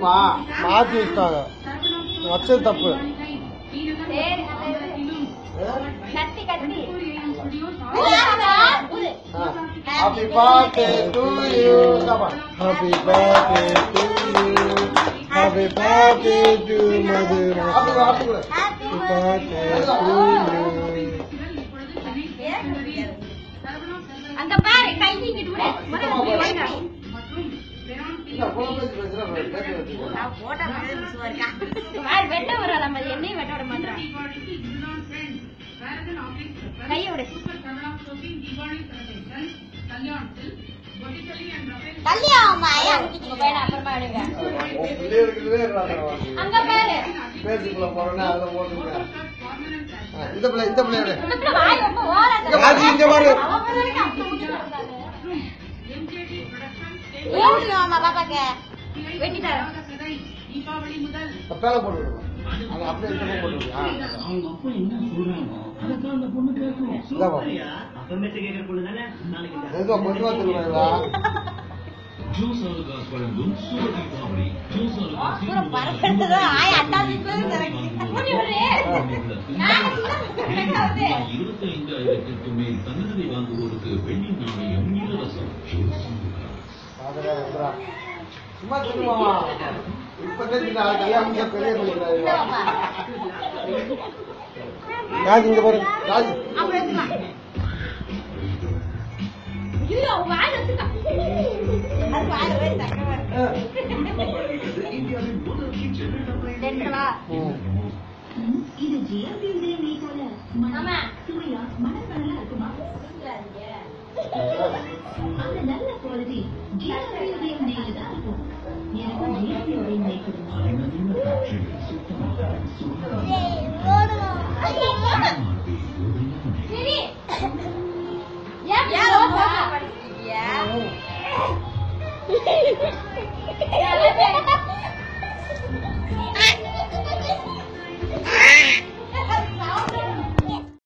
இருக்குமா மாத்தி வச்சிட்டாங்க வச்சது தப்பு சரி கத்தி கத்தி happy birthday to you come on happy birthday to you happy birthday to Madhura happy happy கூட ஹாப்பி பர்த்டே டு யூ அங்க பாரு கை நீங்கிட்டு விடு முதல்ல இப்படி வாங்க. இல்ல போன பேசி பேசுறேன் பேசி வச்சுக்கோ பாரு வெட்ட வராத மாதிரி என்னையும் வெட்ட விட மாட்டான் கையை விடு உங்க பையனை அப்புறமா எடுங்க உன் பிள்ளைகளுக்குள்ளே இருக்காங்க அங்க பாரு பேசிக்குள்ள போறேன்னா அதுல போட்டுருங்க ஆ, இந்த பிள்ளை இந்த பிள்ளை எடு. இந்த பிள்ளை வாய் ரொம்ப ஓராத ராஜி, இங்க பாரு. அவன் பிள்ளைக்கு அப்படி ஊட்டிட்டு இருக்காரு. ஏன் முடியும் பாப்பாக்கு வெட்டிட்டாரு தப்பால போட்டுருங்க அது அப்படியே இந்த பக்கம் போட்டுருங்க ஆ. அவங்க அப்பா என்ன சொல்றாங்க அதுக்கு அந்த பொண்ணு கேட்கும் இந்தாப்பா. அப்பமேட்டு கேட்கிற பொண்ணு தானே நாளைக்கு மெதுவா கொஞ்சமா திருவாங்களா ஜூஸ் ஆலுகாஸ் வழங்கும் சூர தீபாவளி ஜூஸ் ஆலுகாஸ் பூரா பறக்கறது ஆய் அட்டாசி மூடி விடு நானே சின்ன வந்து இருபத்தி ஐந்தாயிரத்திற்கு மேல் தங்கத்தை வாங்குவோருக்கு வெள்ளி நாணயம் இலவசம் ஜூஸ் ஆலுகாஸ் சும்மா சொல்லுவாமா இப்ப தெரிஞ்சு நாளைக்கு கல்யாணம் முடிஞ்சா பெரிய பண்ணிக்கிறாங்க ராஜ் இங்க பாரு ராஜு அப்புறம் எடுத்துக்கலாம் ஐயோ வாய் வச்சுக்கா அது வாய் வாய் தக்கவா ரெண்டுவா ம். இது ஜிஎம்பியுடைய நெய் போல ஆமா சுவையா மனம் நல்லா இருக்குமா அந்த நல்ல குவாலிட்டி ஜிஎம்பியுடைய நெய்ல தான் இருக்கும் எனக்கு ஜிஎம்பியோட நெய் கொடுங்க அதிநவீன காட்சிகள் சுத்தமாக சுகாதாரம் மாண்பு உதயமனை சரி ஏன் ஏன் படிக்கிறீங்க